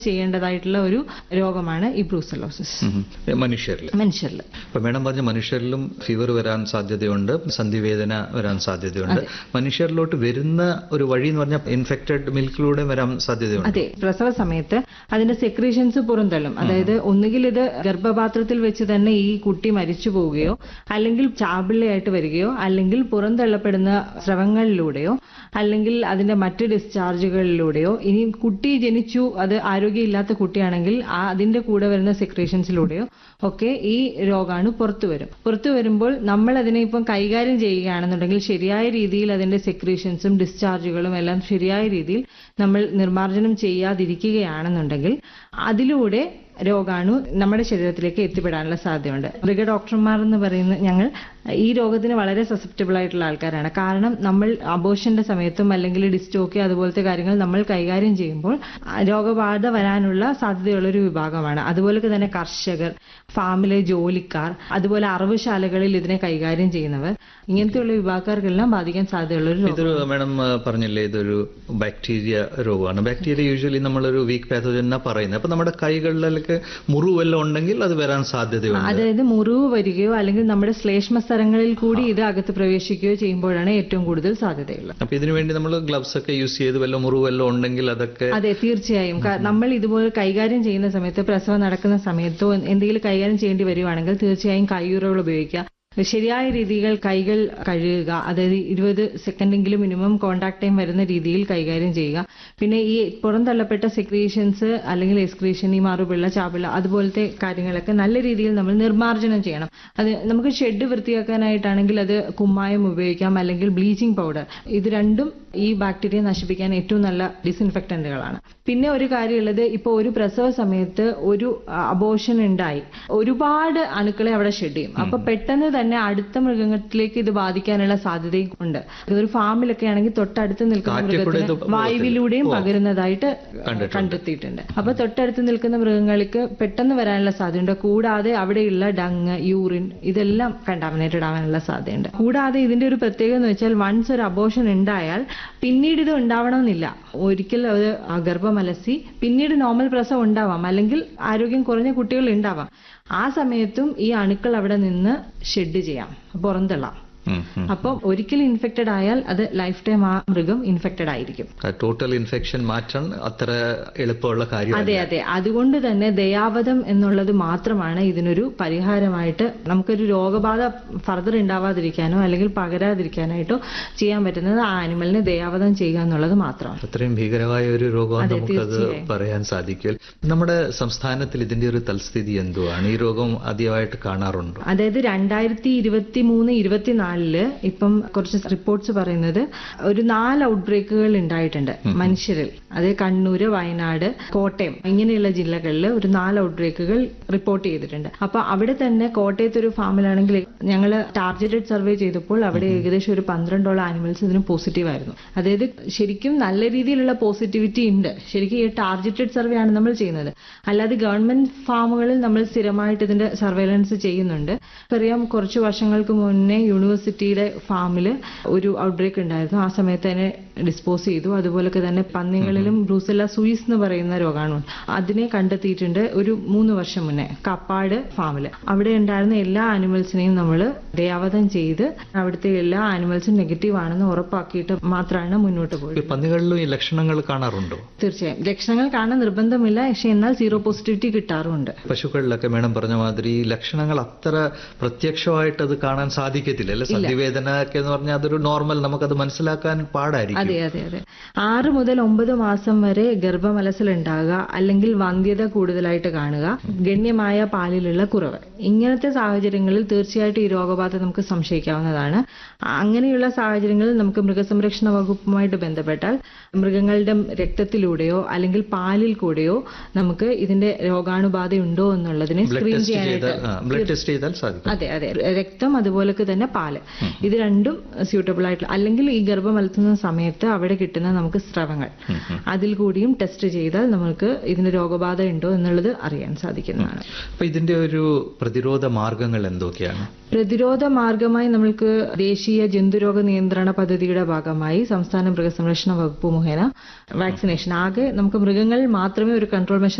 ചെയ്യേണ്ടതായിട്ടുള്ള ഒരു രോഗമാണ് ഈ ബ്രൂസലോസിസ് ഉം. മനുഷ്യരിൽ മനുഷ്യരിൽ ഇപ്പൊ മേഡം പറഞ്ഞ മനുഷ്യരിലും ഫീവർ വരാൻ സാധ്യതയുണ്ട് സന്ധിവേദന വരാൻ സാധ്യതയുണ്ട് മനുഷ്യരിലോട്ട് വരുന്ന ഒരു വഴി എന്ന് പറഞ്ഞാൽ ഇൻഫെക്റ്റഡ് മിൽക്കിലൂടെ വരാൻ സാധ്യതയുണ്ട് അതെ പ്രസവ സമയത്ത് അതിന്റെ സെക്രീഷൻസ് പുറന്തള്ളും അതായത് ഒന്നുകിൽ ഇത് ഗർഭപാത്രത്തിൽ വെച്ച് തന്നെ ഈ കുട്ടി മരിച്ചു പോവുകയോ അല്ലെങ്കിൽ ചാപിള്ളയായിട്ട് വരികയോ അല്ലെങ്കിൽ പുറന്തള്ളപ്പെടുന്ന സ്രവങ്ങളിലൂടെയോ അല്ലെങ്കിൽ അതിന്റെ മറ്റ് ഡിസ്ചാർജുകളിലൂടെയോ ഇനി കുട്ടി ജനിച്ചു അത് ആരോഗ്യമില്ലാത്ത കുട്ടിയാണെങ്കിൽ ആ അതിന്റെ കൂടെ വരുന്ന സെക്രീഷൻസിലൂടെയോ ഒക്കെ ഈ രോഗാണു പുറത്തു വരും പുറത്തു വരുമ്പോൾ നമ്മൾ അതിനെ ഇപ്പം കൈകാര്യം ചെയ്യുകയാണെന്നുണ്ടെങ്കിൽ ശരിയായ രീതിയിൽ അതിന്റെ സെക്രീഷൻസും ഡിസ്ചാർജുകളും എല്ലാം ശരിയായ രീതിയിൽ നമ്മൾ നിർമ്മാർജ്ജനം ചെയ്യാതിരിക്കുകയാണെന്നുണ്ടെങ്കിൽ അതിലൂടെ രോഗാണു നമ്മുടെ ശരീരത്തിലേക്ക് എത്തിപ്പെടാനുള്ള സാധ്യതയുണ്ട് മൃഗ ഡോക്ടർമാർ എന്ന് പറയുന്ന ഞങ്ങൾ ഈ രോഗത്തിന് വളരെ സസെപ്റ്റബിൾ ആയിട്ടുള്ള ആൾക്കാരാണ് കാരണം നമ്മൾ അബോഷന്റെ സമയത്തും അല്ലെങ്കിൽ ഡിസ്റ്റോക്കി അതുപോലത്തെ കാര്യങ്ങൾ നമ്മൾ കൈകാര്യം ചെയ്യുമ്പോൾ ആ രോഗബാധ വരാനുള്ള സാധ്യതയുള്ള ഒരു വിഭാഗമാണ് അതുപോലെ തന്നെ കർഷകർ ഫാമിലെ ജോലിക്കാർ അതുപോലെ അറവുശാലകളിൽ ഇതിനെ കൈകാര്യം ചെയ്യുന്നവർ ഇങ്ങനത്തെയുള്ള വിഭാഗക്കാർക്കെല്ലാം ബാധിക്കാൻ സാധ്യതയുള്ള ഒരു രോഗം ഇതൊരു മാഡം ആ, പറഞ്ഞില്ലേ ഇതൊരു ബാക്ടീരിയ രോഗമാണ് ബാക്ടീരിയ യൂഷ്വലി നമ്മളൊരു വീക്ക് പാത്തോജൻ എന്നാ പറയുന്നത് അപ്പൊ നമ്മുടെ കൈകളിലൊക്കെ മുറിവെല്ലാം ഉണ്ടെങ്കിൽ അത് വരാൻ സാധ്യതയുണ്ട് അതായത് മുറിവ് വരികയോ അല്ലെങ്കിൽ നമ്മുടെ ശ്ലേഷ്മ സ്ഥലങ്ങളിൽ കൂടി ഇത് അകത്ത് പ്രവേശിക്കുകയോ ചെയ്യുമ്പോഴാണ് ഏറ്റവും കൂടുതൽ സാധ്യതയുള്ളത് അപ്പൊ ഇതിനു വേണ്ടി നമ്മൾ ഗ്ലവ്സ് ഒക്കെ യൂസ് ചെയ്ത് വല്ല മുറിവെല്ലാം ഉണ്ടെങ്കിൽ അതൊക്കെ അതെ തീർച്ചയായും ക- നമ്മൾ ഇതുപോലെ കൈകാര്യം ചെയ്യുന്ന സമയത്ത് പ്രസവം നടക്കുന്ന സമയത്തോ എന്തെങ്കിലും കൈകാര്യം ചെയ്യേണ്ടി വരുവാണെങ്കിൽ തീർച്ചയായും കൈയുറകൾ ഉപയോഗിക്കുക ശരിയായ രീതികൾ കൈകൾ കഴുകുക അതായത് ഇരുപത് സെക്കൻഡെങ്കിലും മിനിമം കോണ്ടാക്ട് ടൈം വരുന്ന രീതിയിൽ കൈകാര്യം ചെയ്യുക പിന്നെ ഈ പുറന്തള്ളപ്പെട്ട സെക്രീഷൻസ് അല്ലെങ്കിൽ എക്സ്ക്രീഷൻ ഈ മാറുപിള്ള ചാപിള്ള അതുപോലത്തെ കാര്യങ്ങളൊക്കെ നല്ല രീതിയിൽ നമ്മൾ നിർമ്മാർജ്ജനം ചെയ്യണം അത് നമുക്ക് ഷെഡ് വൃത്തിയാക്കാനായിട്ടാണെങ്കിൽ അത് കുമ്മായം ഉപയോഗിക്കാം അല്ലെങ്കിൽ ബ്ലീച്ചിങ് പൗഡർ ഇത് രണ്ടും ഈ ബാക്ടീരിയ നശിപ്പിക്കാൻ ഏറ്റവും നല്ല ഡിസിൻഫെക്റ്റന്റുകളാണ് പിന്നെ ഒരു കാര്യമുള്ളത് ഇപ്പോൾ ഒരു പ്രസവ സമയത്ത് ഒരു അബോഷൻ ഉണ്ടായി ഒരുപാട് അണുക്കളെ അവിടെ ഷെഡ് ചെയ്യും അപ്പൊ പെട്ടെന്ന് തന്നെ അടുത്ത മൃഗത്തിലേക്ക് ഇത് ബാധിക്കാനുള്ള സാധ്യതയും ഉണ്ട് ഇതൊരു ഫാമിലൊക്കെ ആണെങ്കിൽ തൊട്ടടുത്ത് നിൽക്കുന്ന കാറ്റിൽ കൂടെ മൃഗത്തിന് ഇത് വായുവിലൂടെയും ഓ. പകരുന്നതായിട്ട് കണ്ടിട്ടുണ്ട്. കണ്ടെത്തിയിട്ടുണ്ട് അപ്പൊ തൊട്ടടുത്ത് നിൽക്കുന്ന മൃഗങ്ങൾക്ക് പെട്ടെന്ന് വരാനുള്ള സാധ്യതയുണ്ട് കൂടാതെ അവിടെയുള്ള ഡങ് യൂറിൻ ഇതെല്ലാം കണ്ടാമിനേറ്റഡ് ആവാനുള്ള സാധ്യതയുണ്ട് കൂടാതെ ഇതിന്റെ ഒരു പ്രത്യേകത എന്ന് വെച്ചാൽ വൺസ് ഒരു അബോഷൻ ഉണ്ടായാൽ പിന്നീട് ഇത് ഉണ്ടാവണമെന്നില്ല ഒരിക്കൽ അത് ഗർഭമലസി പിന്നീട് നോർമൽ പ്രസവം ഉണ്ടാവാം അല്ലെങ്കിൽ ആരോഗ്യം കുറഞ്ഞ കുട്ടികൾ ഉണ്ടാവാം ആ സമയത്തും ഈ അണുക്കൾ അവിടെ നിന്ന് ഷെഡ് ചെയ്യാം പുറന്തള്ളാം ഉം, ഉം. അപ്പം ഒരിക്കൽ ഇൻഫെക്റ്റഡ് ആയാൽ അത് ലൈഫ് ടൈം ആ മൃഗം ഇൻഫെക്റ്റഡ് ആയിരിക്കും ടോട്ടൽ ഇൻഫെക്ഷൻ മാറ്റാൻ അത്ര എളുപ്പമുള്ള കാര്യമല്ല അതെ അതെ അതുകൊണ്ട് തന്നെ ദയാവധം എന്നുള്ളത് മാത്രമാണ് ഇതിനൊരു പരിഹാരമായിട്ട് നമുക്കൊരു രോഗബാധ ഫർദർ ഉണ്ടാവാതിരിക്കാനോ അല്ലെങ്കിൽ പകരാതിരിക്കാനായിട്ടോ ചെയ്യാൻ പറ്റുന്നത് ആ ആനിമലിനെ ദയാവധം ചെയ്യുക എന്നുള്ളത് മാത്രമാണ് അത്രയും ഭീകരമായ ഒരു രോഗമാണ് അതെ, നമുക്കത് തീർച്ചയായും. പറയാൻ സാധിക്കും നമ്മുടെ സംസ്ഥാനത്തിൽ ഇതിന്റെ ഒരു തൽസ്ഥിതി എന്തുവാണ് ഈ രോഗം ആദ്യമായിട്ട് കാണാറുണ്ടോ അതായത് രണ്ടായിരത്തി ഇരുപത്തി മൂന്ന് ഇരുപത്തിനാലില് ഇപ്പം കുറച്ച് റിപ്പോർട്ട്സ് പറയുന്നത് ഒരു നാല് ഔട്ട് ബ്രേക്കുകൾ ഉണ്ടായിട്ടുണ്ട് മനുഷ്യരിൽ അത് കണ്ണൂര് വയനാട് കോട്ടയം ഇങ്ങനെയുള്ള ജില്ലകളിൽ ഒരു നാല് ഔട്ട് ബ്രേക്കുകൾ റിപ്പോർട്ട് ചെയ്തിട്ടുണ്ട് അപ്പൊ അവിടെ തന്നെ കോട്ടയത്ത് ഒരു ഫാമിലാണെങ്കിൽ ഞങ്ങൾ ടാർഗറ്റഡ് സർവേ ചെയ്തപ്പോൾ അവിടെ ഏകദേശം ഒരു പന്ത്രണ്ടോളം ആനിമൽസ് ഇതിന് പോസിറ്റീവ് ആയിരുന്നു അതായത് ശരിക്കും നല്ല രീതിയിലുള്ള പോസിറ്റിവിറ്റി ഉണ്ട് ശരിക്കും ഈ ടാർഗറ്റഡ് സർവേ ആണ് നമ്മൾ ചെയ്യുന്നത് അല്ലാതെ ഗവൺമെന്റ് ഫാമുകളിൽ നമ്മൾ സ്ഥിരമായിട്ട് ഇതിന്റെ സർവൈലൻസ് ചെയ്യുന്നുണ്ട് അറിയാം കുറച്ച് വർഷങ്ങൾക്ക് മുന്നേ യൂണിവേഴ്സിറ്റിയുടെ ഫാമിൽ ഒരു ഔട്ട്ബ്രേക്ക് ഉണ്ടായിരുന്നു ആ സമയത്ത് അതിനെ ഡിസ്പോസ് ചെയ്തു അതുപോലൊക്കെ തന്നെ പന്നികളിലും ബ്രൂസെല്ല സുയിസ് എന്ന് പറയുന്ന രോഗാണു അതിനെ കണ്ടെത്തിയിട്ടുണ്ട് ഒരു മൂന്ന് വർഷം മുന്നേ കപ്പാട് ഫാമിൽ അവിടെ ഉണ്ടായിരുന്ന എല്ലാ ആനിമൽസിനെയും നമ്മൾ ദയാവധം ചെയ്ത് അവിടുത്തെ എല്ലാ ആനിമൽസും നെഗറ്റീവ് ആണെന്ന് ഉറപ്പാക്കിയിട്ട് മാത്രമാണ് മുന്നോട്ട് പോയത് ഈ പന്നികളിലും ഈ ലക്ഷണങ്ങൾ കാണാറുണ്ടോ തീർച്ചയായും ലക്ഷണങ്ങൾ കാണാൻ നിർബന്ധമില്ല പക്ഷെ എന്നാൽ സീറോ പോസിറ്റിവിറ്റി കിട്ടാറുമുണ്ട് പശുക്കളിലൊക്കെ മേഡം പറഞ്ഞ മാതിരി ഈ ലക്ഷണങ്ങൾ അത്ര പ്രത്യക്ഷമായിട്ട് അത് കാണാൻ സാധിക്കത്തില്ല അല്ലെ സന്ധിവേദന ഒക്കെ എന്ന് പറഞ്ഞാൽ അതൊരു നോർമൽ നമുക്കത് മനസ്സിലാക്കാൻ പാടായിരിക്കും അതെ അതെ അതെ ആറ് മുതൽ ഒമ്പത് മാസം വരെ ഗർഭമലസിൽ ഉണ്ടാകുക അല്ലെങ്കിൽ വന്ധ്യത കൂടുതലായിട്ട് കാണുക ഗണ്യമായ പാലിലുള്ള കുറവ് ഇങ്ങനത്തെ സാഹചര്യങ്ങളിൽ തീർച്ചയായിട്ടും ഈ രോഗബാധ നമുക്ക് സംശയിക്കാവുന്നതാണ് അങ്ങനെയുള്ള സാഹചര്യങ്ങളിൽ നമുക്ക് മൃഗസംരക്ഷണ വകുപ്പുമായിട്ട് ബന്ധപ്പെട്ടാൽ മൃഗങ്ങളുടെ രക്തത്തിലൂടെയോ അല്ലെങ്കിൽ പാലിൽ കൂടെയോ നമുക്ക് ഇതിന്റെ രോഗാണുബാധ ഉണ്ടോ എന്നുള്ളതിനെ ബ്ലഡ് സ്ക്രീൻ ടെസ്റ്റ് ചെയ്യാനായിട്ട് ചെയ്താൽ ബ്ലഡ് ടെസ്റ്റ് ചെയ്താൽ സാധിക്കും അതെ അതെ രക്തം അതുപോലൊക്കെ തന്നെ പാല് ഇത് രണ്ടും സ്യൂട്ടബിൾ ആയിട്ടുള്ള അല്ലെങ്കിൽ ഈ ഗർഭം വളർത്തുന്ന സമയത്ത് സമയത്ത് അവിടെ കിട്ടുന്ന നമുക്ക് സ്രവങ്ങൾ അതിൽ കൂടിയും ടെസ്റ്റ് ചെയ്താൽ നമുക്ക് ഇതിന് രോഗബാധ ഉണ്ടോ എന്നുള്ളത് അറിയാൻ സാധിക്കുന്നതാണ് അപ്പൊ ഇതിന്റെ ഒരു പ്രതിരോധ മാർഗങ്ങൾ എന്തൊക്കെയാണ് പ്രതിരോധ മാർഗമായി നമ്മൾക്ക് ദേശീയ ജന്തുരോഗ നിയന്ത്രണ പദ്ധതിയുടെ ഭാഗമായി സംസ്ഥാന മൃഗസംരക്ഷണ വകുപ്പ് മുഖേന വാക്സിനേഷൻ ആകെ നമുക്ക് മൃഗങ്ങളിൽ മാത്രമേ ഒരു കൺട്രോൾ മെഷർ